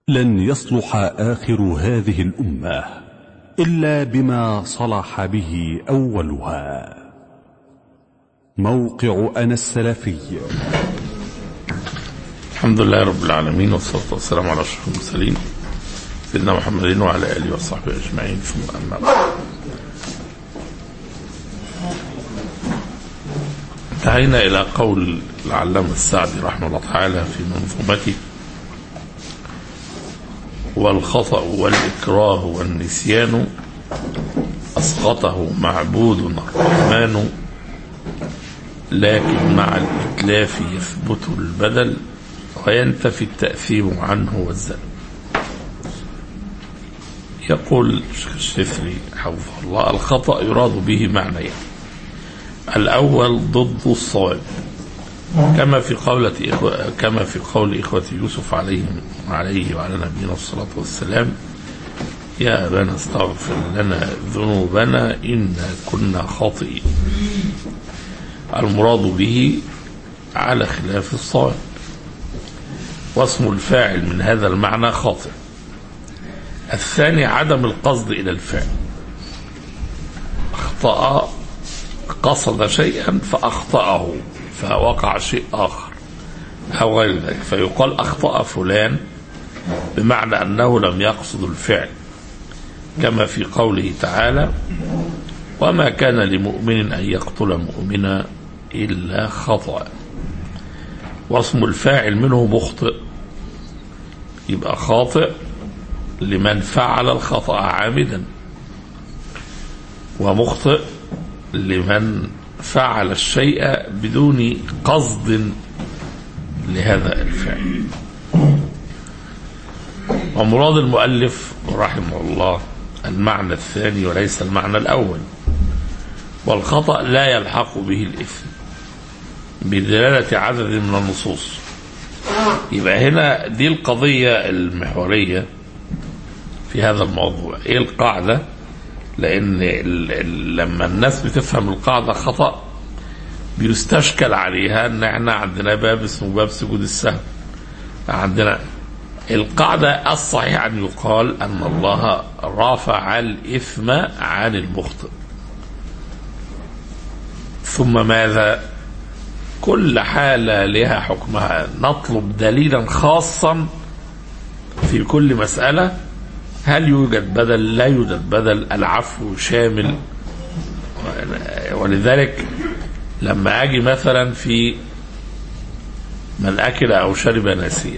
لن يصلح آخر هذه الأمة إلا بما صلح به أولها موقع أنا السلفي الحمد لله رب العالمين والصلاة والسلام على أشرف المرسلين سيدنا محمد وعلى آله وصحبه أجمعين ثم أما بعد انتهينا إلى قول العلامة السعدي رحمه الله تعالى في منظومته والخطأ والإكراه والنسيان أسقطه معبود الرحمن لكن مع الإتلاف يثبت البدل وينتفي التأثيم عنه والزل يقول الشفري حفظه الله الخطأ يراد به معنيين الأول ضد الصواب كما في قولة إخوة كما في قول إخوة يوسف عليهم عليه وعلى نبينا الصلاة والسلام يا أبانا استغفر لنا ذنوبنا إنا كنا خاطئين المراد به على خلاف الصواب واسم الفاعل من هذا المعنى خاطئ الثاني عدم القصد إلى الفعل أخطأ قصد شيئا فأخطأه فوقع شيء آخر أو غير ذلك فيقال أخطأ فلان بمعنى أنه لم يقصد الفعل كما في قوله تعالى وما كان لمؤمن أن يقتل مؤمنا إلا خطأ واسم الفاعل منه مخطئ يبقى خاطئ لمن فعل الخطأ عامدا ومخطئ لمن فعل الشيء بدون قصد لهذا الفعل ومراد المؤلف رحمه الله المعنى الثاني وليس المعنى الأول والخطأ لا يلحق به الإثم بدلالة عدد من النصوص يبقى هنا دي القضية المحورية في هذا الموضوع ايه القاعدة لان لما الناس بتفهم القاعدة خطأ بيستشكل عليها ان احنا عندنا باب اسمه باب سجود السهو عندنا القاعدة الصحيح ان يقال ان الله رافع الاثم عن المخطئ ثم ماذا كل حالة لها حكمها نطلب دليلا خاصا في كل مسألة هل يوجد بدل لا يوجد بدل العفو شامل ولذلك لما اجي مثلا في من اكل او شرب ناسيا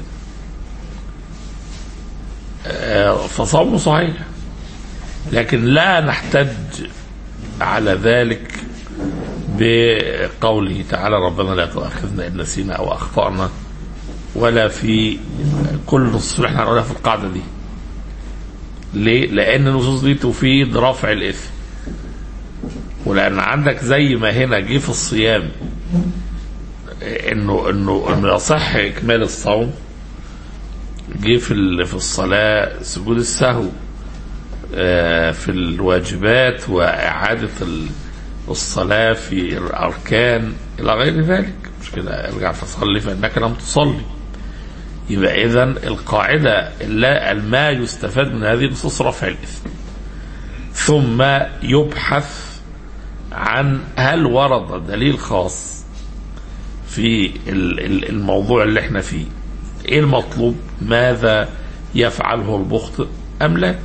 فصومه صحيح لكن لا نحتج على ذلك بقوله تعالى ربنا لا تؤاخذنا ان نسينا او اخطانا ولا في كل النصوص اللي احنا هنقولها في القاعده دي ليه؟ لأن النصوص دي تفيد رفع الإثم. ولأن عندك زي ما هنا جه في الصيام إنه إنه إنه يصح إكمال الصوم جه في في الصلاة سجود السهو في الواجبات وإعادة الصلاة في الأركان إلى غير ذلك مش كده ارجع فصلي فإنك لم تصلي يبقى اذا القاعده لا ما يستفاد من هذه النصوص رفع الاثم ثم يبحث عن هل ورد دليل خاص في الموضوع اللي احنا فيه ايه المطلوب ماذا يفعله المخطئ ام لا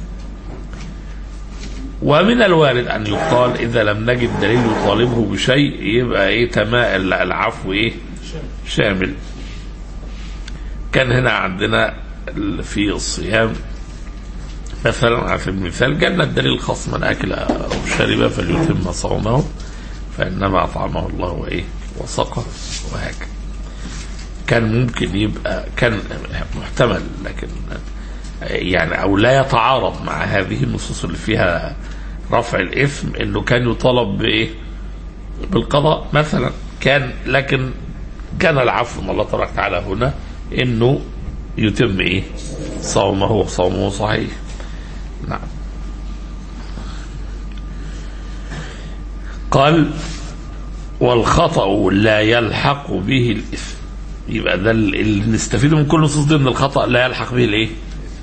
ومن الوارد ان يقال اذا لم نجد دليل يطالبه بشيء يبقى ايه تمام العفو ايه شامل كان هنا عندنا في الصيام مثلا على سبيل المثال جالنا الدليل الخاص من اكل او شرب فليتم صومه فانما اطعمه الله وايه وسقه وهكذا كان ممكن يبقى كان محتمل لكن يعني او لا يتعارض مع هذه النصوص اللي فيها رفع الاثم انه كان يطالب بايه؟ بالقضاء مثلا كان لكن كان العفو من الله تبارك وتعالى هنا انه يتم ايه صومه وصومه صحيح نعم قال والخطأ لا يلحق به الإثم يبقى ده اللي نستفيده من كل نصوص دي ان الخطأ لا يلحق به الايه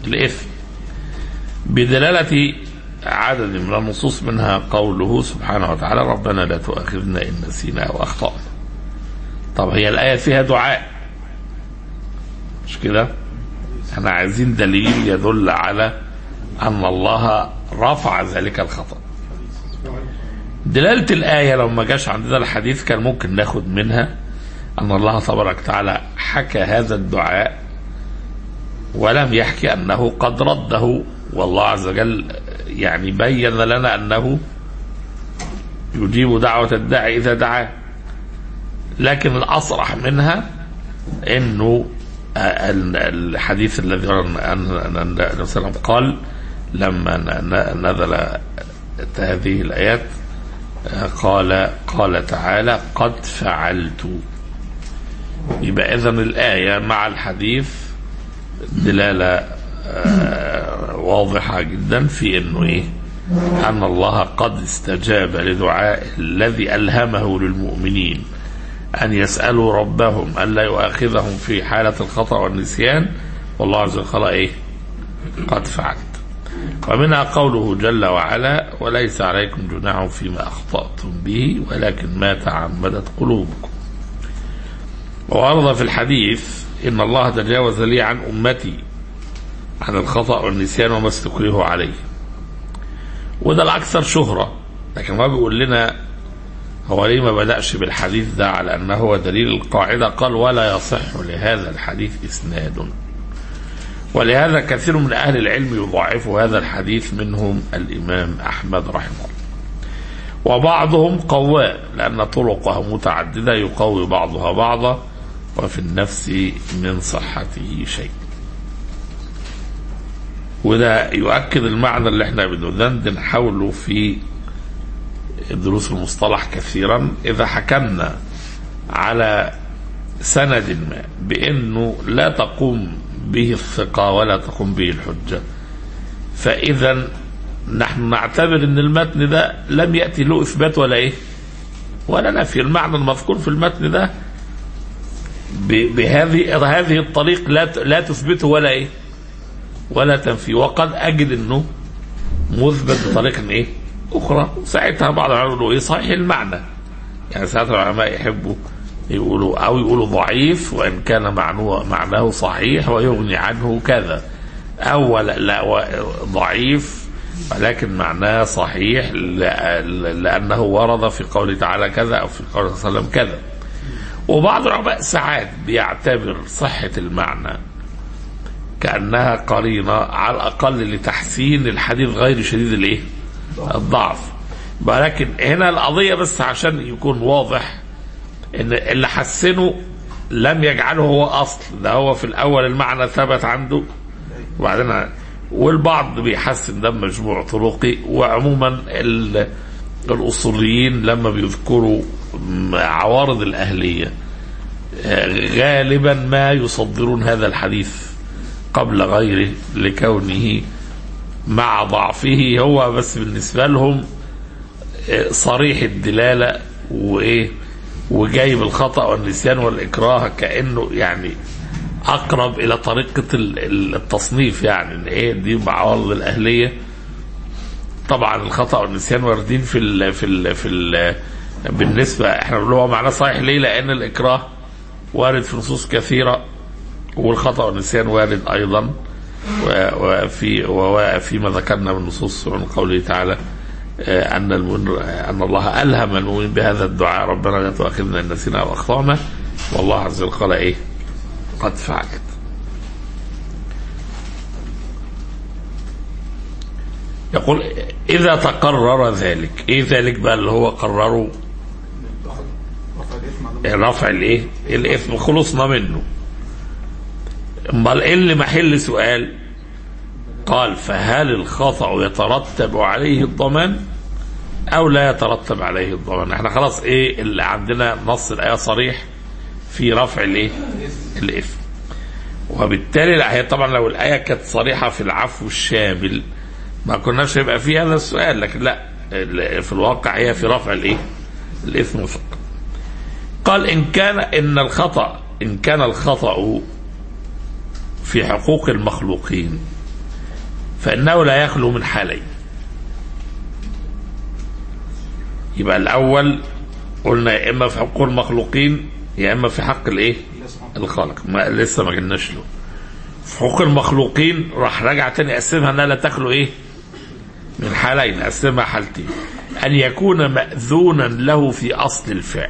الإثم بدلالة عدد من النصوص منها قوله سبحانه وتعالى ربنا لا تؤاخذنا إن نسينا أو أخطأنا طب هي الآية فيها دعاء مش كده احنا عايزين دليل يدل على أن الله رفع ذلك الخطأ دلالة الآية لو ما جاش عندنا الحديث كان ممكن ناخد منها أن الله تبارك وتعالى حكى هذا الدعاء ولم يحكي أنه قد رده والله عز وجل يعني بين لنا أنه يجيب دعوة الداعي إذا دعاه لكن الأصرح منها أنه الحديث الذي أن وسلم قال لما نزل هذه الآيات قال قال تعالى قد فعلت يبقى إذا الآية مع الحديث دلالة واضحة جدا في أنه إيه أن الله قد استجاب لدعاء الذي ألهمه للمؤمنين أن يسألوا ربهم ألا يؤاخذهم في حالة الخطأ والنسيان والله عز وجل قال إيه قد فعلت ومنها قوله جل وعلا وليس عليكم جناح فيما أخطأتم به ولكن ما تعمدت قلوبكم وورد في الحديث إن الله تجاوز لي عن أمتي عن الخطأ والنسيان وما استكرهوا عليه وده الأكثر شهرة لكن ما بيقول لنا هو ليه ما بدأش بالحديث ده على أنه هو دليل القاعدة قال ولا يصح لهذا الحديث إسناد ولهذا كثير من أهل العلم يضاعف هذا الحديث منهم الإمام أحمد رحمه الله وبعضهم قواه لأن طرقه متعددة يقوي بعضها بعضا وفي النفس من صحته شيء وده يؤكد المعنى اللي احنا بندندن حوله في دروس المصطلح كثيرا إذا حكمنا على سند ما بأنه لا تقوم به الثقة ولا تقوم به الحجة فإذا نحن نعتبر أن المتن ده لم يأتي له إثبات ولا إيه ولا نفي المعنى المذكور في المتن ده بهذه هذه الطريق لا لا تثبته ولا ايه ولا تنفي وقد اجد انه مثبت بطريقه ايه اخرى ساعتها بعض العلماء يقولوا ايه صحيح المعنى يعني ساعات العلماء يحبوا يقولوا او يقولوا ضعيف وان كان معناه معناه صحيح ويغني عنه كذا او لا, لا ضعيف ولكن معناه صحيح لانه ورد في قوله تعالى كذا او في قوله صلى الله عليه وسلم كذا وبعض العلماء ساعات بيعتبر صحة المعنى كأنها قرينة على الأقل لتحسين الحديث غير شديد الإيه؟ الضعف ولكن هنا القضية بس عشان يكون واضح إن اللي حسنه لم يجعله هو أصل ده هو في الأول المعنى ثبت عنده وبعدين والبعض بيحسن ده مجموع طرقي وعموما الأصوليين لما بيذكروا عوارض الأهلية غالبا ما يصدرون هذا الحديث قبل غيره لكونه مع ضعفه هو بس بالنسبة لهم صريح الدلالة وإيه وجايب الخطأ والنسيان والإكراه كأنه يعني أقرب إلى طريقة التصنيف يعني إيه دي عوارض الأهلية طبعا الخطأ والنسيان واردين في ال في ال في ال بالنسبة احنا بنقول هو معناه صحيح ليه؟ لأن الإكراه وارد في نصوص كثيرة والخطأ والنسيان وارد أيضا وفي وفيما ذكرنا من نصوص من قوله تعالى أن أن الله ألهم المؤمنين بهذا الدعاء ربنا لا تؤاخذنا إن نسينا أو أخطأنا والله عز وجل قال إيه؟ قد فعلت. يقول إذا تقرر ذلك إيه ذلك بقى اللي هو قرره رفع الايه الاثم خلصنا منه امال ايه اللي محل سؤال قال فهل الخطا يترتب عليه الضمان او لا يترتب عليه الضمان احنا خلاص ايه اللي عندنا نص الايه صريح في رفع الايه الاثم وبالتالي هي طبعا لو الايه كانت صريحه في العفو الشامل ما كناش هيبقى فيه هذا السؤال لكن لا في الواقع هي في رفع الايه الاثم فقط قال إن كان إن الخطأ إن كان الخطأ في حقوق المخلوقين فإنه لا يخلو من حالين يبقى الأول قلنا يا إما في حقوق المخلوقين يا إما في حق الإيه الخالق ما لسه ما جبناش له في حقوق المخلوقين راح راجع تاني قسمها انها لا تخلو ايه من حالين قسمها حالتين ان يكون ماذونا له في اصل الفعل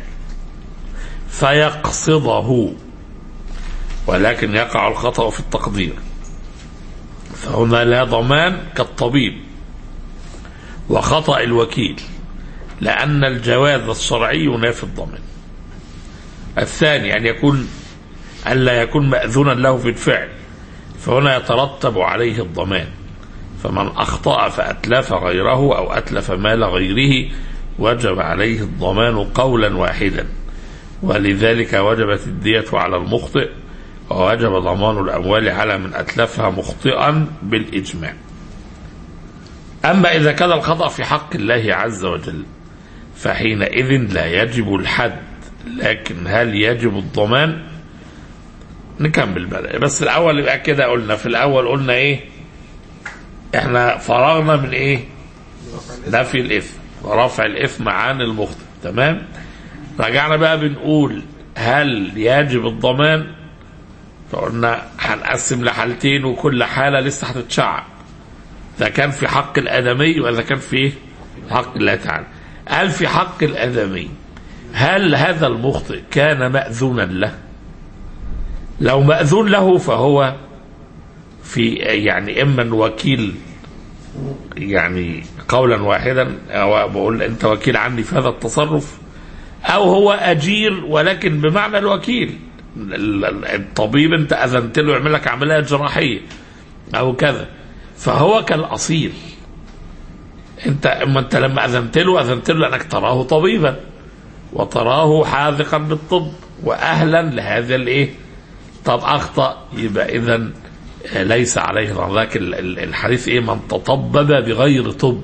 فيقصده ولكن يقع الخطا في التقدير فهنا لا ضمان كالطبيب وخطا الوكيل لان الجواز الشرعي ينافي الضمان الثاني ان يكون الا يكون ماذونا له في الفعل فهنا يترتب عليه الضمان فمن أخطأ فأتلف غيره أو أتلف مال غيره وجب عليه الضمان قولا واحدا ولذلك وجبت الدية على المخطئ ووجب ضمان الأموال على من أتلفها مخطئا بالإجماع أما إذا كان الخطأ في حق الله عز وجل فحينئذ لا يجب الحد لكن هل يجب الضمان نكمل بقى بس الاول يبقى كده قلنا في الاول قلنا ايه احنا فرغنا من ايه نفي الاثم ورفع الاثم عن المخطئ تمام رجعنا بقى بنقول هل يجب الضمان فقلنا هنقسم لحالتين وكل حالة لسه هتتشعب إذا كان في حق الآدمي وإذا كان في حق الله تعالى هل في حق الآدمي هل هذا المخطئ كان مأذونا له لو مأذون له فهو في يعني إما الوكيل يعني قولا واحدا أو بقول أنت وكيل عني في هذا التصرف أو هو أجير ولكن بمعنى الوكيل الطبيب أنت أذنت له يعمل لك عملية جراحية أو كذا فهو كالأصيل أنت أما أنت لما أذنت له أذنت له لأنك تراه طبيبا وتراه حاذقا بالطب وأهلا لهذا الإيه طب اخطا يبقى اذا ليس عليه ذاك الحديث ايه من تطبب بغير طب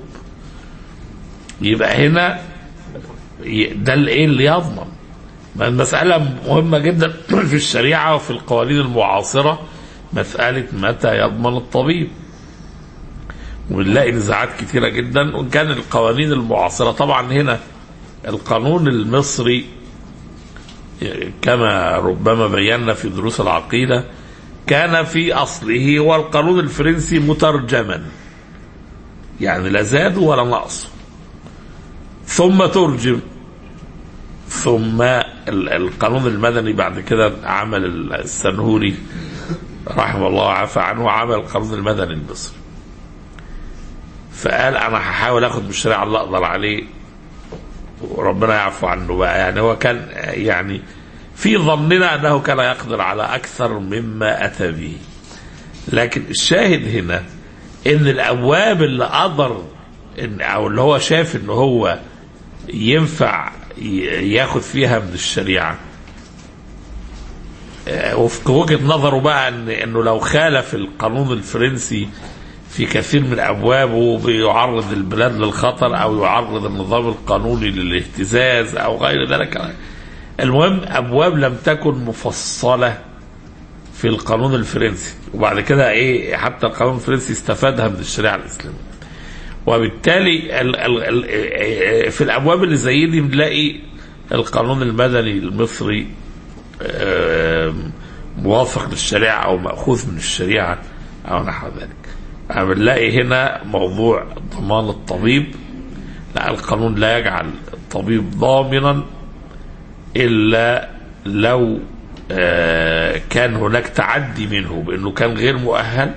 يبقى هنا ده الايه اللي يضمن المسألة مهمة جدا في الشريعة وفي القوانين المعاصرة مسألة متى يضمن الطبيب ونلاقي نزاعات كثيرة جدا وإن كان القوانين المعاصرة طبعا هنا القانون المصري كما ربما بينا في دروس العقيدة كان في أصله هو القانون الفرنسي مترجما يعني لا زاد ولا نقص ثم ترجم ثم القانون المدني بعد كده عمل السنهوري رحمه الله وعفى عنه عمل القانون المدني المصري فقال انا هحاول اخد بالشريعه اللي اقدر عليه وربنا يعفو عنه بقى يعني هو كان يعني في ظننا انه كان يقدر على اكثر مما اتى به لكن الشاهد هنا ان الابواب اللي قدر إن او اللي هو شاف ان هو ينفع ياخد فيها من الشريعه وفي وجهه نظره بقى ان انه لو خالف القانون الفرنسي في كثير من ابوابه بيعرض البلاد للخطر او يعرض النظام القانوني للاهتزاز او غير ذلك المهم ابواب لم تكن مفصله في القانون الفرنسي وبعد كده ايه حتى القانون الفرنسي استفادها من الشريعه الاسلاميه وبالتالي ال ال ال في الابواب اللي زي دي بنلاقي القانون المدني المصري موافق للشريعه او ماخوذ من الشريعه او نحو ذلك بنلاقي هنا موضوع ضمان الطبيب لا القانون لا يجعل الطبيب ضامنا الا لو كان هناك تعدي منه بانه كان غير مؤهل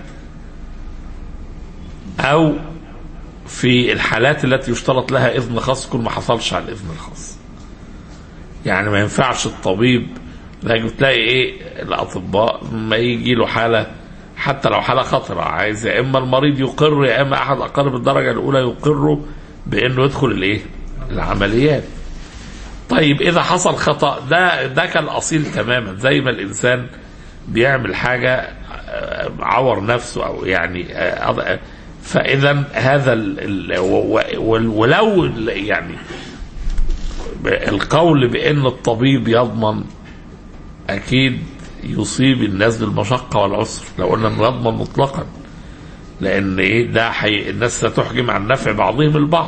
او في الحالات التي يشترط لها اذن خاص يكون ما حصلش على الاذن الخاص يعني ما ينفعش الطبيب لكن تلاقي ايه الاطباء ما يجي له حاله حتى لو حاله خطره عايز يا اما المريض يقر يا اما احد اقارب الدرجه الاولى يقره بانه يدخل الايه العمليات طيب اذا حصل خطا ده ده كان اصيل تماما زي ما الانسان بيعمل حاجه عور نفسه او يعني فاذا هذا ال ولو يعني القول بان الطبيب يضمن اكيد يصيب الناس بالمشقه والعسر لو قلنا انه يضمن مطلقا لان ايه ده حي... الناس ستحجم عن نفع بعضهم البعض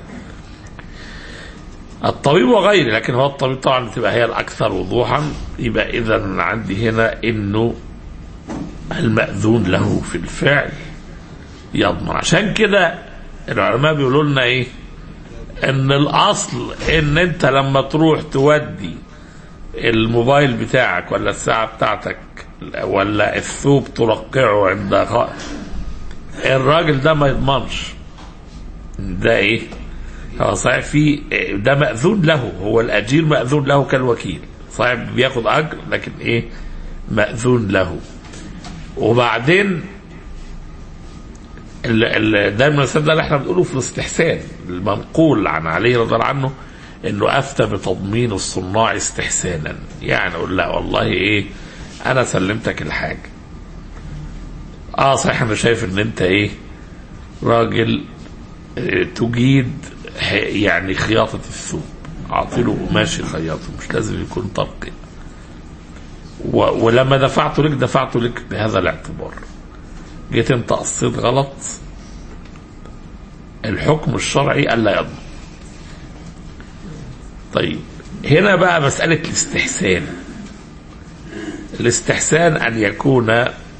الطبيب وغيره لكن هو الطبيب طبعا بتبقى هي الاكثر وضوحا يبقى اذا عندي هنا انه المأذون له في الفعل يضمن عشان كده العلماء بيقولوا لنا ايه ان الاصل ان انت لما تروح تودي الموبايل بتاعك ولا الساعة بتاعتك ولا الثوب ترقعه عند غ... الراجل ده ما يضمنش ده ايه هو صحيح في ده مأذون له هو الأجير مأذون له كالوكيل صحيح بياخد أجر لكن إيه مأذون له وبعدين ال ال ده المثال ده اللي احنا بنقوله في الاستحسان المنقول عن علي رضي الله عنه انه افتى بتضمين الصناع استحسانا يعني اقول لا والله ايه انا سلمتك الحاجه اه صحيح انا شايف ان انت ايه راجل اه تجيد يعني خياطة الثوب اعطيله قماش يخيطه مش لازم يكون طرقي ولما دفعته لك دفعته لك بهذا الاعتبار جيت انت قصيت غلط الحكم الشرعي الا يضمن طيب هنا بقى مسألة الاستحسان الاستحسان أن يكون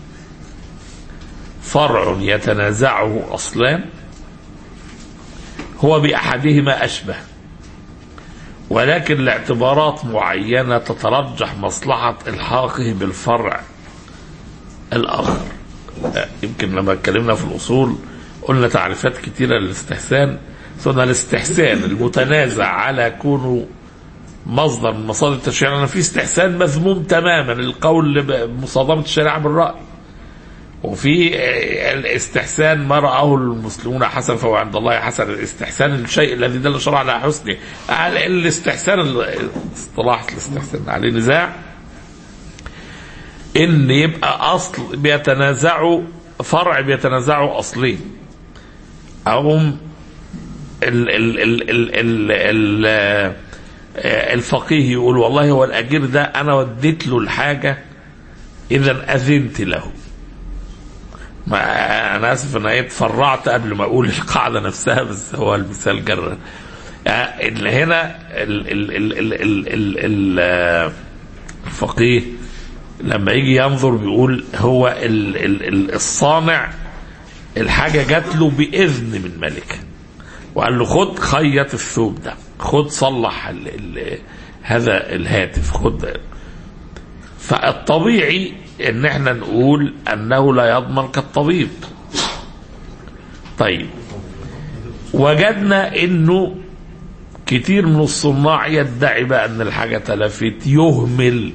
فرع يتنازعه أصلان هو بأحدهما أشبه ولكن لاعتبارات معينة تترجح مصلحة إلحاقه بالفرع الآخر يمكن لما اتكلمنا في الأصول قلنا تعريفات كثيرة للاستحسان ثم الاستحسان المتنازع على كونه مصدر من مصادر التشريع لأن في استحسان مذموم تماما القول بمصادمة الشريعة بالرأي وفي الاستحسان ما رآه المسلمون حسن فهو عند الله حسن الاستحسان الشيء الذي دل الشرع على حسنه الاستحسان اصطلاح الاستحسان عليه نزاع ان يبقى اصل بيتنازعوا فرع بيتنازعوا اصلين او ال ال ال ال ال ال الفقيه يقول والله هو الاجير ده انا وديت له الحاجه اذا اذنت له ما انا اسف ان اتفرعت قبل ما اقول القاعده نفسها بس هو المثال جرى اللي هنا ال ال ال ال ال ال الفقيه لما يجي ينظر بيقول هو ال ال ال الصانع الحاجه جات له باذن من ملكه وقال له خد خيط الثوب ده خد صلح ال ال هذا الهاتف خد فالطبيعي ان احنا نقول انه لا يضمن كالطبيب طيب وجدنا انه كتير من الصناع يدعي بقى ان الحاجة تلفت يهمل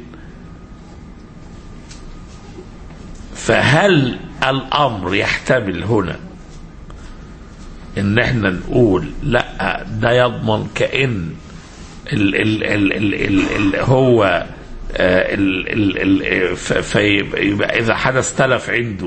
فهل الامر يحتمل هنا ان احنا نقول لا ده يضمن كأن ال ال ال ال ال ال هو ال ال ال فيبقى اذا حدث تلف عنده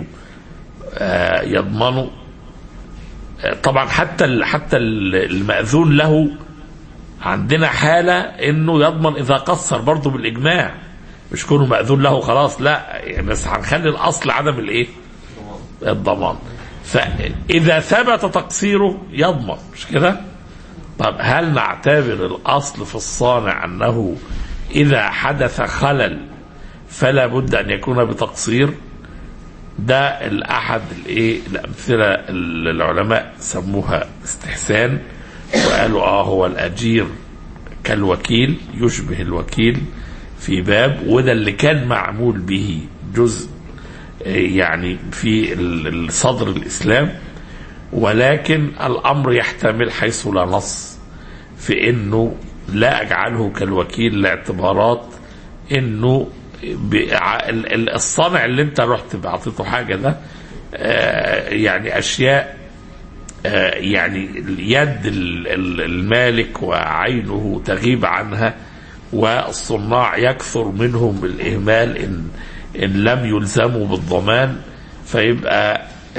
يضمنه طبعا حتى حتى المأذون له عندنا حالة انه يضمن اذا قصر برضه بالاجماع مش كونه مأذون له خلاص لا بس هنخلي الاصل عدم الايه الضمان فاذا ثبت تقصيره يضمن مش كده طب هل نعتبر الاصل في الصانع انه إذا حدث خلل فلا بد أن يكون بتقصير ده الأحد الإيه الأمثلة اللي العلماء سموها استحسان وقالوا آه هو الأجير كالوكيل يشبه الوكيل في باب وده اللي كان معمول به جزء يعني في صدر الإسلام ولكن الأمر يحتمل حيث لا نص في أنه لا اجعله كالوكيل لاعتبارات انه الصانع اللي انت رحت بعطيته حاجه ده يعني اشياء يعني يد المالك وعينه تغيب عنها والصناع يكثر منهم الاهمال ان ان لم يلزموا بالضمان فيبقى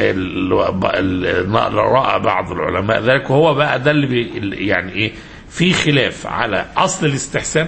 راى بعض العلماء ذلك وهو بقى ده اللي بي يعني ايه في خلاف على اصل الاستحسان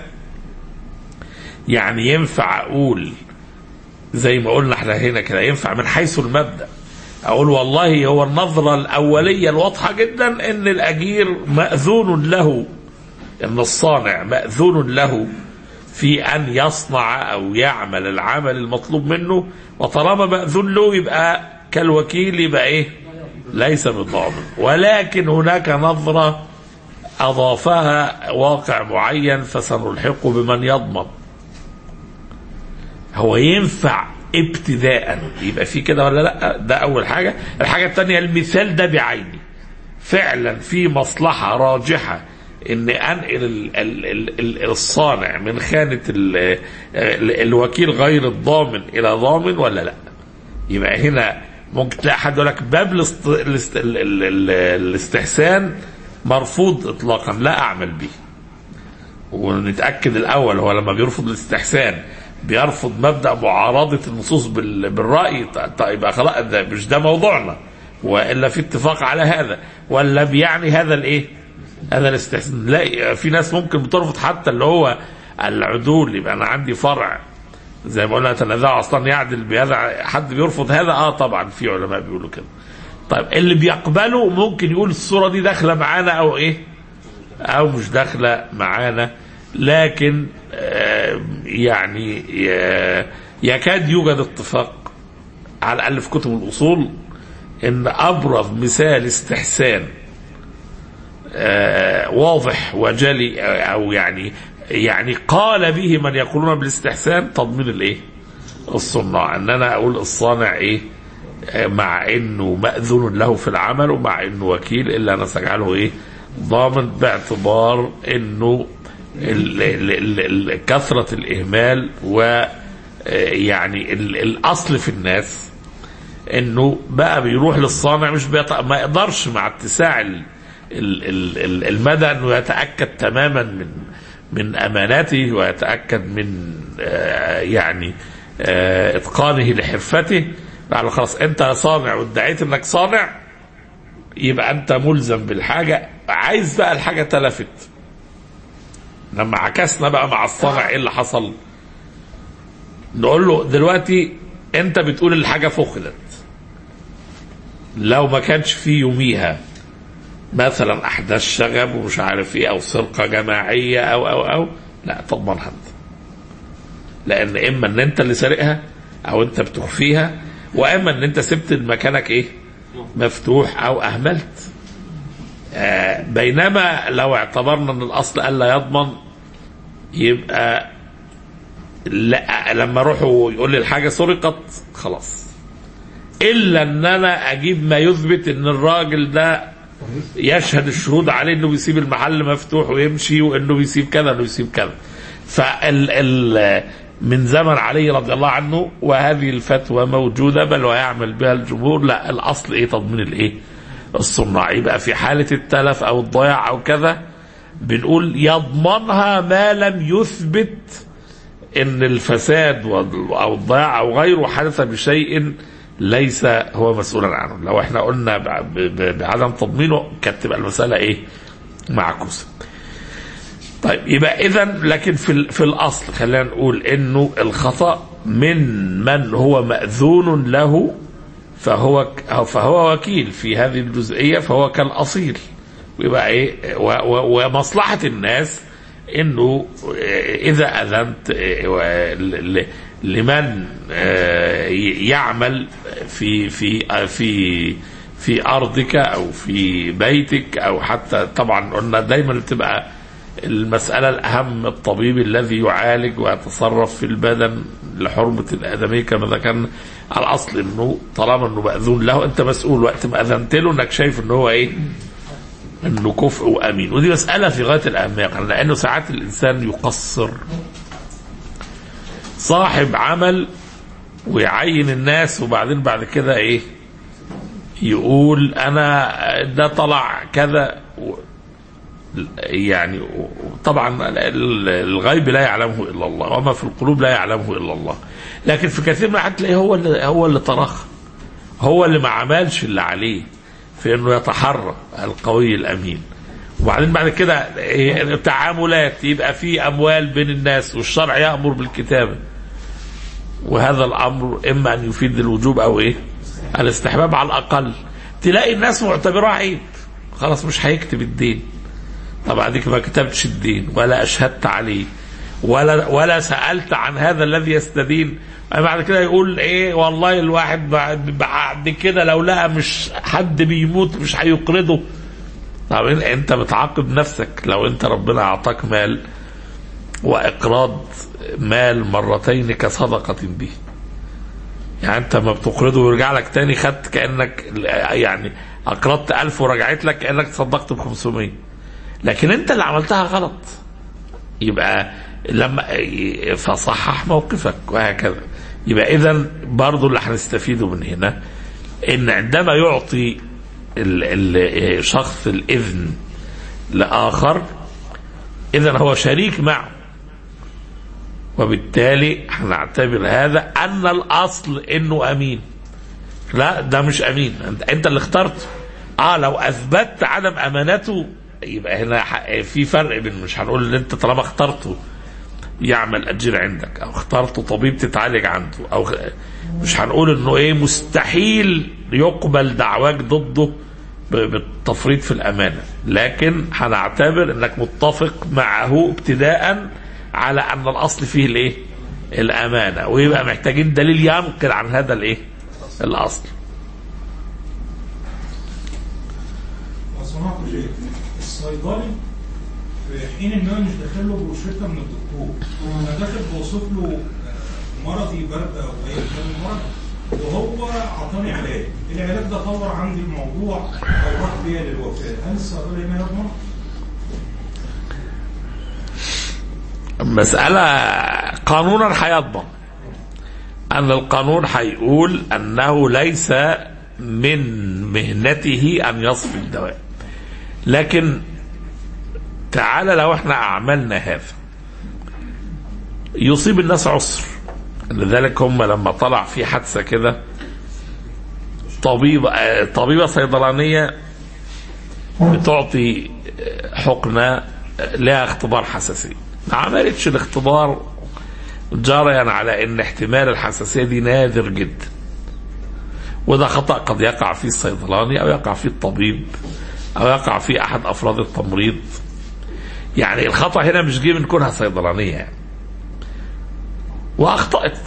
يعني ينفع اقول زي ما قلنا احنا هنا كده ينفع من حيث المبدا اقول والله هو النظره الاوليه الواضحه جدا ان الاجير ماذون له ان الصانع ماذون له في ان يصنع او يعمل العمل المطلوب منه وطالما ماذون له يبقى كالوكيل يبقى ايه ليس بالضامن ولكن هناك نظره اضافها واقع معين فسنلحقه بمن يضمن هو ينفع ابتداء يبقى في كده ولا لا ده اول حاجه الحاجه الثانيه المثال ده بعيني فعلا في مصلحه راجحه ان انقل ال ال ال ال الصانع من خانه ال ال الوكيل غير الضامن الى ضامن ولا لا يبقى هنا ممكن تلاقي حد يقول لك باب الاست... الاست... ال... ال... ال... الاستحسان مرفوض اطلاقا لا اعمل به ونتاكد الاول هو لما بيرفض الاستحسان بيرفض مبدا معارضه النصوص بال... بالراي طيب يبقى خلاص ده مش ده موضوعنا والا في اتفاق على هذا ولا بيعني هذا الايه؟ هذا الاستحسان لا في ناس ممكن بترفض حتى اللي هو العدول يبقى انا عندي فرع زي ما قلنا تنازع اصلا يعدل بهذا حد بيرفض هذا اه طبعا في علماء بيقولوا كده طيب اللي بيقبله ممكن يقول الصوره دي داخله معانا او ايه او مش داخله معانا لكن آه يعني آه يكاد يوجد اتفاق على الاقل في كتب الاصول ان ابرز مثال استحسان آه واضح وجلي او يعني يعني قال به من يقولون بالاستحسان تضمين الايه؟ الصناع ان انا اقول الصانع ايه؟ مع انه ماذون له في العمل ومع انه وكيل الا انا ساجعله ايه؟ ضامن باعتبار انه ال ال ال كثره الاهمال و يعني الاصل في الناس انه بقى بيروح للصانع مش بيط... ما يقدرش مع اتساع ال ال المدى انه يتاكد تماما من من امانته ويتاكد من آه يعني آه اتقانه لحرفته قال خلاص انت صانع وادعيت انك صانع يبقى انت ملزم بالحاجه عايز بقى الحاجه تلفت لما عكسنا بقى مع الصانع ايه اللي حصل نقول له دلوقتي انت بتقول الحاجه فقدت لو ما كانش في يوميها مثلا احداث شغب ومش عارف ايه او سرقه جماعيه او او او لا تضمنها انت لان اما ان انت اللي سارقها او انت بتخفيها واما ان انت سبت مكانك ايه مفتوح او اهملت آه بينما لو اعتبرنا ان الاصل الا يضمن يبقى لا لما اروحوا يقول لي الحاجه سرقت خلاص الا ان انا اجيب ما يثبت ان الراجل ده يشهد الشهود عليه انه بيسيب المحل مفتوح ويمشي وانه بيسيب كذا انه بيسيب كذا فال ال من زمن علي رضي الله عنه وهذه الفتوى موجوده بل ويعمل بها الجمهور لا الاصل ايه تضمين الايه؟ الصناع يبقى في حاله التلف او الضياع او كذا بنقول يضمنها ما لم يثبت ان الفساد او الضياع او غيره حدث بشيء ليس هو مسؤولا عنه لو احنا قلنا بعدم تضمينه كانت تبقى المسألة ايه معكوسة طيب يبقى اذا لكن في, في الاصل خلينا نقول انه الخطأ من من هو مأذون له فهو فهو وكيل في هذه الجزئية فهو كالأصيل ويبقى ايه ومصلحة الناس انه اذا اذنت لمن يعمل في في في في ارضك او في بيتك او حتى طبعا قلنا دايما بتبقى المسألة الأهم الطبيب الذي يعالج ويتصرف في البدن لحرمة الآدمية كما ذكرنا الأصل إنه طالما إنه مأذون له أنت مسؤول وقت ما أذنت له إنك شايف إنه هو إيه؟ إنه كفء وأمين ودي مسألة في غاية الأهمية لأنه ساعات الإنسان يقصر صاحب عمل ويعين الناس وبعدين بعد كده ايه يقول انا ده طلع كذا يعني طبعا الغيب لا يعلمه الا الله وما في القلوب لا يعلمه الا الله لكن في كثير من هتلاقيه هو اللي هو اللي طرخ هو اللي ما عملش اللي عليه في انه يتحرى القوي الامين وبعدين بعد كده تعاملات يبقى في اموال بين الناس والشرع يامر بالكتابه وهذا الامر اما ان يفيد الوجوب او ايه الاستحباب على الاقل تلاقي الناس معتبراه عيب خلاص مش هيكتب الدين طبعا ديك ما كتبتش الدين ولا اشهدت عليه ولا ولا سالت عن هذا الذي يستدين بعد كده يقول ايه والله الواحد بعد, بعد كده لو لقى مش حد بيموت مش هيقرضه طب انت بتعاقب نفسك لو انت ربنا اعطاك مال واقراض مال مرتين كصدقه به يعني انت ما بتقرضه ويرجع لك تاني خدت كانك يعني اقرضت ألف ورجعت لك كانك تصدقت ب 500 لكن انت اللي عملتها غلط يبقى لما فصحح موقفك وهكذا يبقى اذا برضه اللي هنستفيده من هنا ان عندما يعطي الشخص الاذن لاخر اذا هو شريك معه وبالتالي هنعتبر هذا ان الاصل انه امين لا ده مش امين انت اللي اخترته اه لو اثبتت عدم امانته يبقى هنا في فرق بين مش هنقول ان انت طالما اخترته يعمل اجير عندك او اخترته طبيب تتعالج عنده او مش هنقول انه ايه مستحيل يقبل دعواك ضده بالتفريط في الامانه لكن هنعتبر انك متفق معه ابتداء على ان الاصل فيه الايه الامانه ويبقى محتاجين دليل ينقل عن هذا الايه الاصل سمعت شيء الصيدلي في حين ان انا مش داخل له بروشته من الدكتور انا داخل بوصف له مرضي برد او اي كان مرض وهو اعطاني علاج العلاج ده طور عندي الموضوع او راح بيا للوفاه هل الصيدلي هنا يضمن؟ مسألة قانونا هيضمن أن القانون هيقول أنه ليس من مهنته أن يصف الدواء لكن تعالى لو احنا أعملنا هذا يصيب الناس عسر لذلك هم لما طلع في حادثة كده طبيبة طبيبة صيدلانية بتعطي حقنة لها اختبار حساسية ما عملتش الاختبار جريا على ان احتمال الحساسية دي نادر جدا وده خطأ قد يقع فيه الصيدلاني او يقع فيه الطبيب او يقع فيه احد افراد التمريض يعني الخطأ هنا مش جه من كونها صيدلانية يعني. واخطأت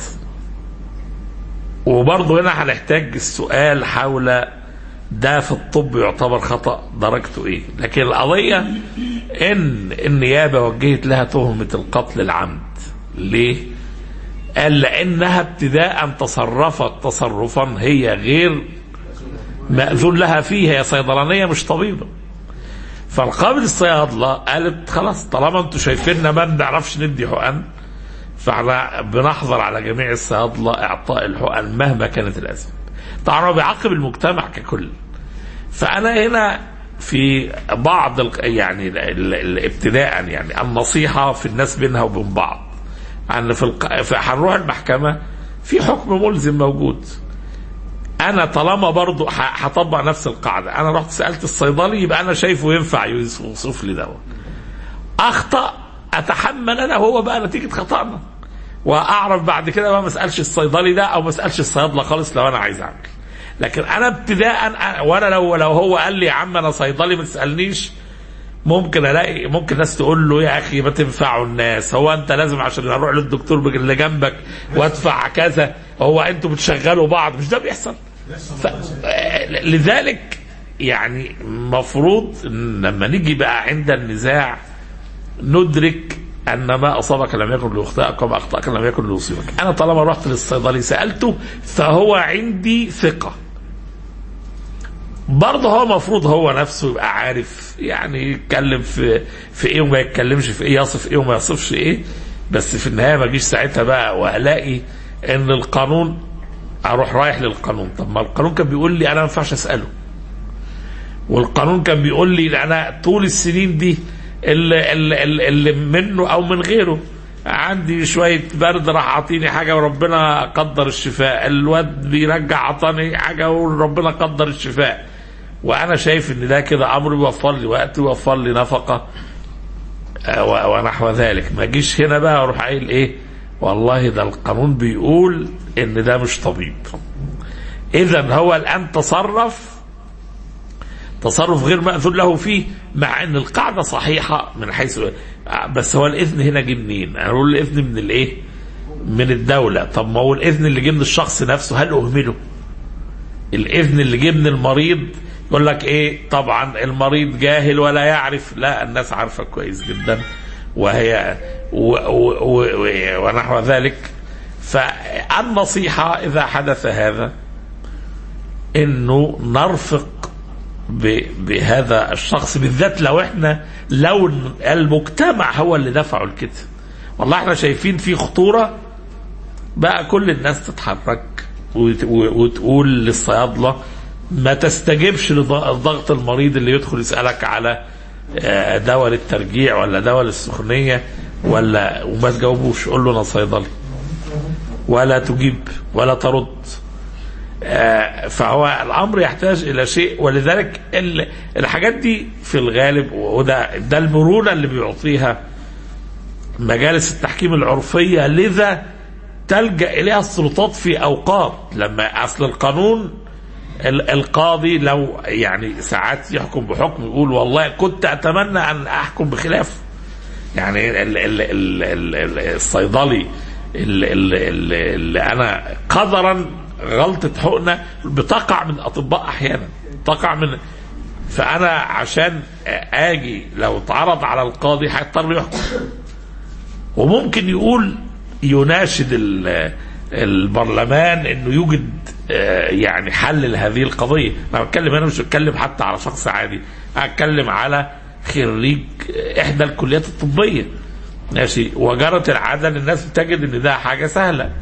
وبرضه هنا هنحتاج السؤال حول ده في الطب يعتبر خطأ درجته ايه لكن القضية ان النيابة وجهت لها تهمة القتل العمد ليه قال لانها ابتداء تصرفت تصرفا هي غير مأذون لها فيه هي صيدلانية مش طبيبة فالقابل الصيادلة قالت خلاص طالما انتوا شايفيننا ما بنعرفش ندي حقن فاحنا بنحظر على جميع الصيادلة اعطاء الحقن مهما كانت الاسباب طبعا هو بيعاقب المجتمع ككل فانا هنا في بعض ال يعني ال ال ابتداء يعني النصيحه في الناس بينها وبين بعض ان في الق... هنروح المحكمه في حكم ملزم موجود انا طالما برضو هطبق نفس القاعده انا رحت سالت الصيدلي يبقى انا شايفه ينفع يوصف لي دواء اخطا اتحمل انا وهو بقى نتيجه خطانا واعرف بعد كده بقى ما اسالش الصيدلي ده او ما اسالش الصيادله خالص لو انا عايز اعمل لكن انا ابتداء وانا لو لو هو قال لي يا عم انا صيدلي ما تسالنيش ممكن الاقي ممكن ناس تقول له يا اخي ما تنفعوا الناس هو انت لازم عشان اروح للدكتور اللي جنبك وادفع كذا هو انتوا بتشغلوا بعض مش ده بيحصل ف... لذلك يعني مفروض لما نيجي بقى عند النزاع ندرك ان ما اصابك لم يكن ليخطئك وما اخطاك لم يكن ليصيبك انا طالما رحت للصيدلي سالته فهو عندي ثقه برضه هو المفروض هو نفسه يبقى عارف يعني يتكلم في في ايه وما يتكلمش في ايه يصف ايه وما يصفش ايه بس في النهايه ما اجيش ساعتها بقى والاقي ان القانون اروح رايح للقانون طب ما القانون كان بيقول لي انا ما ينفعش اساله والقانون كان بيقول لي انا طول السنين دي اللي, اللي, اللي منه او من غيره عندي شوية برد راح اعطيني حاجة وربنا قدر الشفاء الواد بيرجع عطاني حاجة وربنا قدر الشفاء وانا شايف ان ده كده امر يوفر لي وقت ويوفر لي نفقة ونحو ذلك ما اجيش هنا بقى اروح قايل ايه والله ده القانون بيقول ان ده مش طبيب اذا هو الان تصرف تصرف غير مأذون له فيه مع ان القاعده صحيحه من حيث بس هو الاذن هنا جه منين؟ انا بقول الاذن من الايه؟ من الدوله، طب ما هو الاذن اللي جه من الشخص نفسه هل اهمله؟ الاذن اللي جه من المريض يقول لك ايه طبعا المريض جاهل ولا يعرف لا الناس عارفه كويس جدا وهي و و و و ونحو ذلك فالنصيحه اذا حدث هذا انه نرفق ب- بهذا الشخص بالذات لو احنا لو المجتمع هو اللي دفعه لكده والله احنا شايفين في خطوره بقى كل الناس تتحرك وت- و- وتقول للصيادله ما تستجبش لضغط المريض اللي يدخل يسالك على آه، دواء للترجيع ولا دواء للسخونيه ولا وما تجاوبوش قول له انا صيدلي ولا تجيب ولا ترد آه، فهو الامر يحتاج الى شيء ولذلك ال- الحاجات دي في الغالب وده ده المرونه اللي بيعطيها مجالس التحكيم العرفيه لذا تلجا اليها السلطات في اوقات لما اصل القانون ال- القاضي لو يعني ساعات يحكم بحكم يقول والله كنت اتمنى ان احكم بخلافه يعني ال ال ال ال ال الصيدلي ال ال ال اللي انا قدرا غلطه حقنه بتقع من اطباء احيانا تقع من فانا عشان اجي لو اتعرض على القاضي هيضطر يحكم وممكن يقول يناشد ال- البرلمان انه يوجد آه، يعني حل لهذه القضيه انا بتكلم انا مش بتكلم حتى على شخص عادي انا بتكلم على خريج احدى الكليات الطبيه ماشي وجرت العاده ان الناس بتجد ان ده حاجه سهله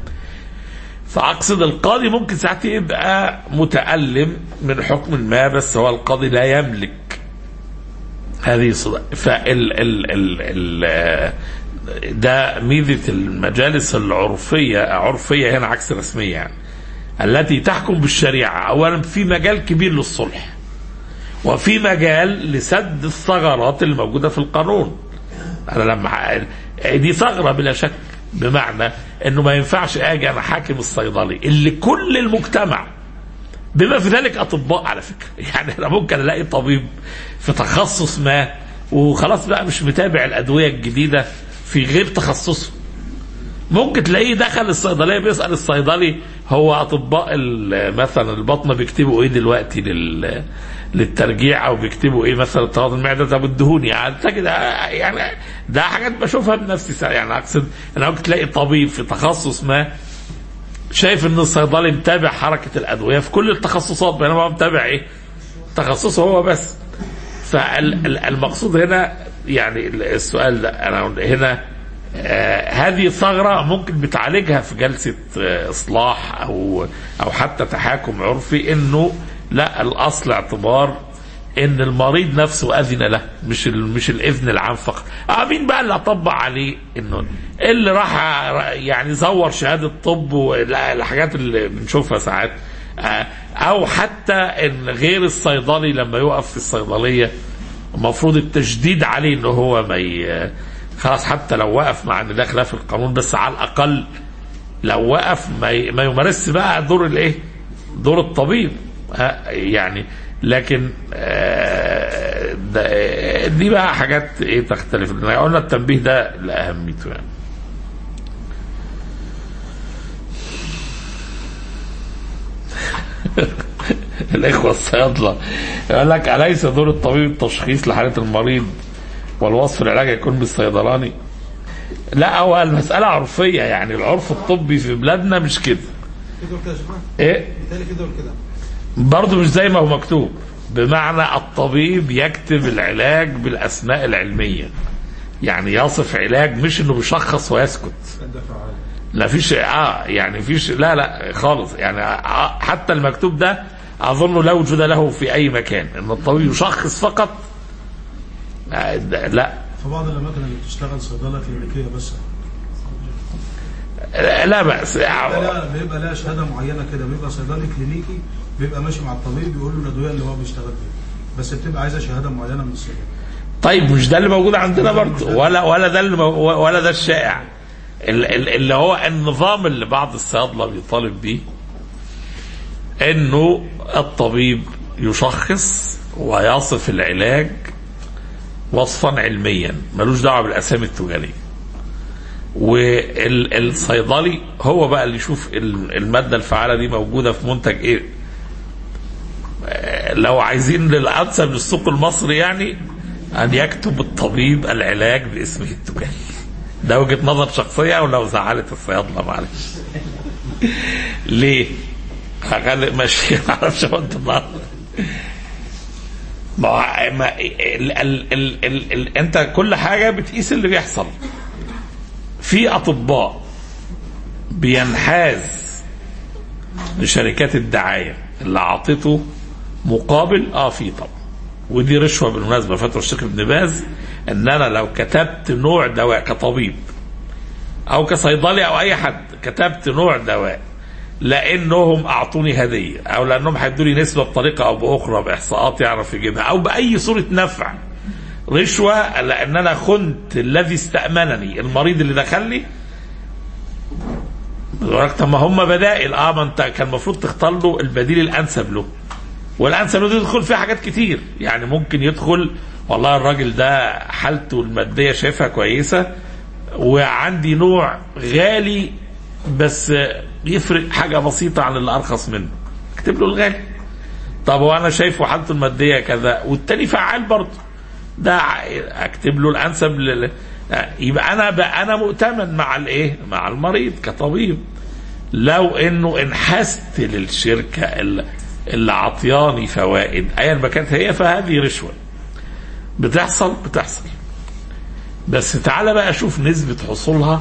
فاقصد القاضي ممكن ساعات يبقى متالم من حكم ما بس هو القاضي لا يملك هذه الصدق فال ال ال ال ده ميزه المجالس العرفيه عرفيه هنا عكس رسميه يعني التي تحكم بالشريعه اولا في مجال كبير للصلح وفي مجال لسد الثغرات اللي موجوده في القانون انا لما ح- دي ثغره بلا شك بمعنى انه ما ينفعش اجي انا حاكم الصيدلي اللي كل المجتمع بما في ذلك اطباء على فكره يعني انا ممكن الاقي طبيب في تخصص ما وخلاص بقى مش متابع الادويه الجديده في غير تخصصه ممكن تلاقيه دخل الصيدليه بيسال الصيدلي هو اطباء ال- مثلا البطنه بيكتبوا ايه دلوقتي لل للترجيع او بيكتبوا ايه مثلا اضطراب المعده طب الدهون يعني تجد يعني ده حاجات بشوفها بنفسي سا- يعني اقصد انا ممكن تلاقي طبيب في تخصص ما شايف ان الصيدلي متابع حركه الادويه في كل التخصصات بينما هو متابع ايه؟ تخصصه هو بس فالمقصود هنا يعني السؤال ده انا هنا آه هذه ثغره ممكن بتعالجها في جلسه آه اصلاح او او حتى تحاكم عرفي انه لا الاصل اعتبار ان المريض نفسه اذن له مش ال- مش الاذن العام فقط اه مين بقى اللي اطبق عليه انه اللي راح يعني زور شهاده طب والحاجات اللي بنشوفها ساعات آه، او حتى ان غير الصيدلي لما يقف في الصيدليه المفروض التشديد عليه ان هو ما ي... خلاص حتى لو وقف مع ان ده خلاف القانون بس على الاقل لو وقف ما, ي... ما يمارسش بقى دور الايه؟ دور الطبيب ها، يعني لكن آه، ده- آه، دي بقى حاجات ايه تختلف لأن قلنا التنبيه ده لاهميته يعني الإخوة الصيادلة يقول لك أليس دور الطبيب التشخيص لحالة المريض والوصف العلاج يكون بالصيدلاني؟ لا هو المسألة عرفية يعني العرف الطبي في بلادنا مش كده كده وكده يا شيخنا إيه؟ بالتالي كده وكده برضه مش زي ما هو مكتوب بمعنى الطبيب يكتب العلاج بالأسماء العلمية يعني يصف علاج مش انه بيشخص ويسكت لا فيش اه يعني فيش لا لا خالص يعني آه حتى المكتوب ده اظن لا وجود له في اي مكان ان الطبيب يشخص فقط آه ده- لا في بعض الاماكن اللي بتشتغل صيدله كلينيكيه بس لا بأس بيبقى لها بيبقى لها شهاده معينه كده بيبقى صيدلي كلينيكي بيبقى ماشي مع الطبيب بيقول له الادويه اللي هو بيشتغل بيها بس بتبقى عايزه شهاده معينه من الصيدله طيب مش ده اللي موجود عندنا برضه ولا ولا ده اللي مو- ولا ده الشائع ال- ال- اللي هو النظام اللي بعض الصيادله بيطالب بيه انه الطبيب يشخص ويصف العلاج وصفا علميا ملوش دعوه بالاسامي التجاريه والصيدلي هو بقى اللي يشوف ال- الماده الفعاله دي موجوده في منتج ايه آه، لو عايزين للانسب للسوق المصري يعني ان يكتب الطبيب العلاج باسمه التجاري ده وجهه نظر شخصيه ولو زعلت الصيادله معلش ليه؟ هخلي ماشي معرفش هو انت النهارده ما هو- ما ال ال ال ال ال انت كل حاجه بتقيس اللي بيحصل في اطباء بينحاز لشركات الدعايه اللي اعطته مقابل اه في طبعا ودي رشوه بالمناسبه فتوى الشيخ ابن باز ان انا لو كتبت نوع دواء كطبيب او كصيدلي او اي حد كتبت نوع دواء لانهم اعطوني هديه او لانهم هيدوا لي نسبه بطريقه او باخرى باحصاءات يعرف يجيبها او باي صوره نفع رشوه لان انا خنت الذي استامنني المريض اللي دخل لي بقولك طب ما هم بدائل اه ما انت كان المفروض تختار له البديل الانسب له والانسب له دي يدخل فيها حاجات كتير يعني ممكن يدخل والله الراجل ده حالته الماديه شايفها كويسه وعندي نوع غالي بس يفرق حاجه بسيطه عن اللي ارخص منه اكتب له الغالي طب وانا شايفه حالته الماديه كذا والتاني فعال برضه ده اكتب له الانسب لل... يبقى انا بقى انا مؤتمن مع الايه مع المريض كطبيب لو انه انحست للشركه اللي, اللي عطياني فوائد ايا ما كانت هي فهذه رشوه بتحصل بتحصل بس تعالى بقى شوف نسبة حصولها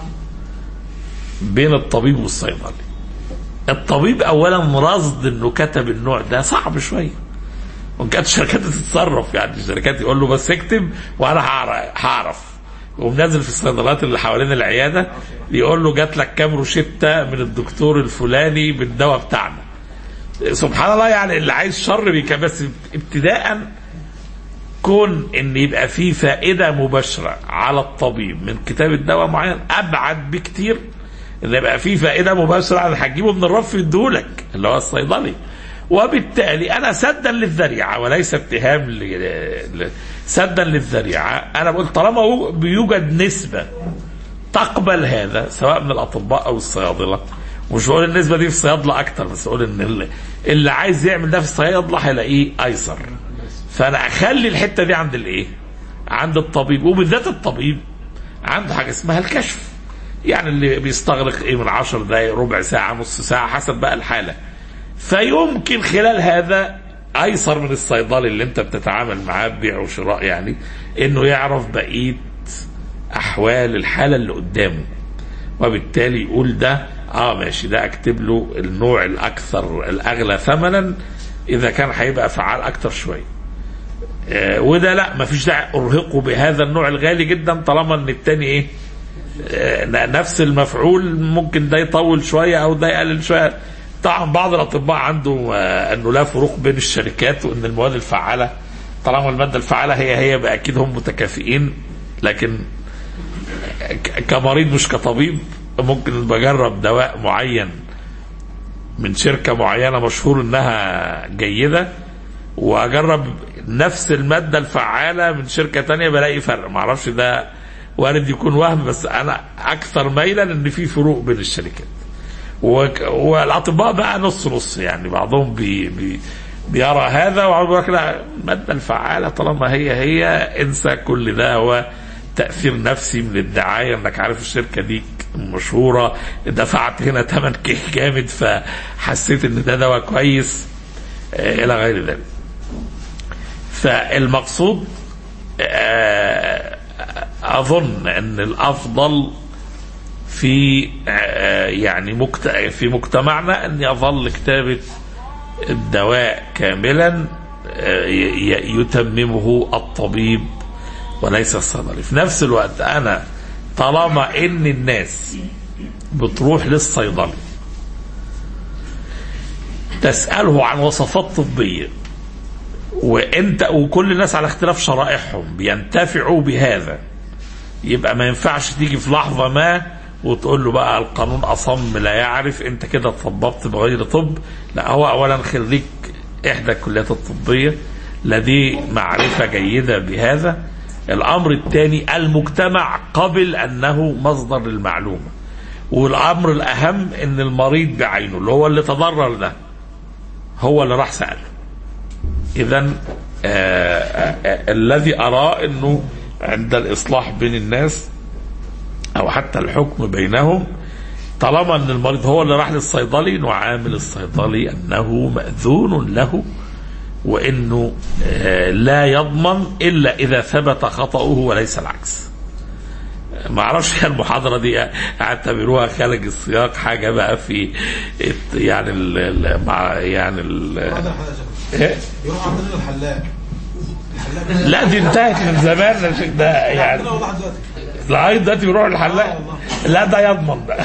بين الطبيب والصيدلي الطبيب اولا رصد انه كتب النوع ده صعب شويه وان كانت الشركات تتصرف يعني الشركات يقول له بس اكتب وانا هعرف- هعرف يقوم نازل في الصيدليات اللي حوالين العياده يقول له جات لك كام روشته من الدكتور الفلاني بالدواء بتاعنا سبحان الله يعني اللي عايز شر بيك بس ابتداء كون ان يبقى في فائده مباشره على الطبيب من كتابه دواء معين ابعد بكتير ان يبقى في فائده مباشره انا هتجيبه من الرف يديهولك اللي هو الصيدلي وبالتالي انا سدا للذريعه وليس اتهام ل- ل- سدا للذريعه انا بقول طالما هو بيوجد نسبه تقبل هذا سواء من الاطباء او الصيادله مش بقول النسبه دي في الصيادله اكتر بس اقول ان اللي, اللي عايز يعمل ده في الصيادله هيلاقيه ايسر فانا اخلي الحته دي عند الايه؟ عند الطبيب وبالذات الطبيب عنده حاجه اسمها الكشف يعني اللي بيستغرق ايه من 10 دقائق ربع ساعه نص ساعه حسب بقى الحاله فيمكن خلال هذا ايسر من الصيدلي اللي انت بتتعامل معاه ببيع وشراء يعني انه يعرف بقيه احوال الحاله اللي قدامه وبالتالي يقول ده اه ماشي ده اكتب له النوع الاكثر الاغلى ثمنا اذا كان هيبقى فعال اكتر شويه آه وده لا مفيش داعي ارهقه بهذا النوع الغالي جدا طالما ان التاني ايه آه نفس المفعول ممكن ده يطول شويه او ده يقلل شويه طبعا بعض الاطباء عنده آه انه لا فروق بين الشركات وان المواد الفعاله طالما الماده الفعاله هي هي يبقى اكيد هم متكافئين لكن ك- كمريض مش كطبيب ممكن بجرب دواء معين من شركة معينة مشهور انها جيدة واجرب نفس المادة الفعالة من شركة تانية بلاقي فرق معرفش ده وارد يكون وهم بس انا اكثر ميلا ان في فروق بين الشركات وك- والاطباء بقى نص نص يعني بعضهم بي بي بيرى هذا وبعضهم بيقول لك لا الماده الفعاله طالما هي هي انسى كل ده هو تاثير نفسي من الدعايه انك عارف الشركه دي مشهوره دفعت هنا ثمن كيك جامد فحسيت ان ده دواء كويس آه، الى غير ذلك فالمقصود آه، اظن ان الافضل في آه، يعني مجت... في مجتمعنا ان يظل كتابه الدواء كاملا آه، ي- ي- يتممه الطبيب وليس الصيدلي في نفس الوقت انا طالما ان الناس بتروح للصيدلي تساله عن وصفات طبيه وانت وكل الناس على اختلاف شرائحهم بينتفعوا بهذا يبقى ما ينفعش تيجي في لحظه ما وتقول له بقى القانون اصم لا يعرف انت كده طببت بغير طب لا هو اولا خريج احدى الكليات الطبيه لديه معرفه جيده بهذا الامر الثاني المجتمع قبل انه مصدر للمعلومه والامر الاهم ان المريض بعينه اللي هو اللي تضرر ده هو اللي راح ساله اذا الذي اراه انه عند الاصلاح بين الناس او حتى الحكم بينهم طالما ان المريض هو اللي راح للصيدلي نعامل الصيدلي انه ماذون له وانه آه، لا يضمن الا اذا ثبت خطاه وليس العكس ما اعرفش هي المحاضره دي اعتبروها خارج السياق حاجه بقى في الت- يعني ال ال- مع يعني ال إيه؟ يروح عندنا الحلاق الحلاق لا دي انتهت من زمان يا شيخ ده يعني عندنا وضع دلوقتي لغايه دلوقتي بيروح الحلاق لا ده يضمن بقى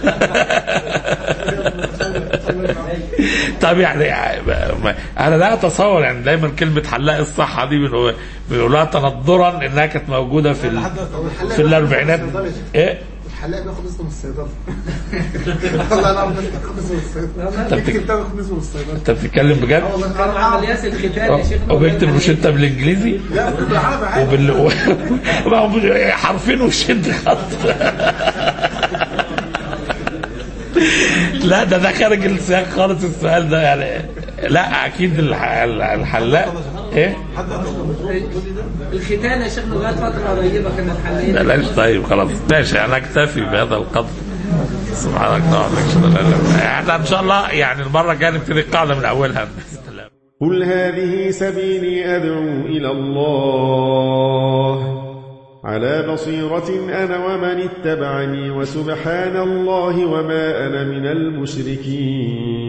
طب يعني ما- انا لا اتصور يعني دايما كلمه حلاق الصحه دي بنقول- بنقولها تندرا انها كانت موجوده في ال- في الاربعينات ايه الحلاق بياخد اسمه من الصيدله والله انا بياخد اسمه من الصيدله الكتاب ده بياخد اسمه من الصيدله انت بتتكلم بجد؟ والله كانوا عمليات الختان يا شيخ وبيكتب روشته بالانجليزي لا بالعربي عادي وبال ما هو حرفين وشد خط لا ده ده خارج السياق خالص السؤال ده يعني لا اكيد الح- الحلاق ايه الختان يا شيخ لغايه فتره قريبه كانت حاليا بلاش طيب خلاص ماشي انا اكتفي بهذا القدر سبحانك اللهم وبحمدك أشهد أن لا إله إلا أنت. احنا ان شاء الله يعني المره الجايه نبتدي القاعده من اولها قل هذه سبيلي أدعو إلى الله على بصيرة أنا ومن اتبعني وسبحان الله وما أنا من المشركين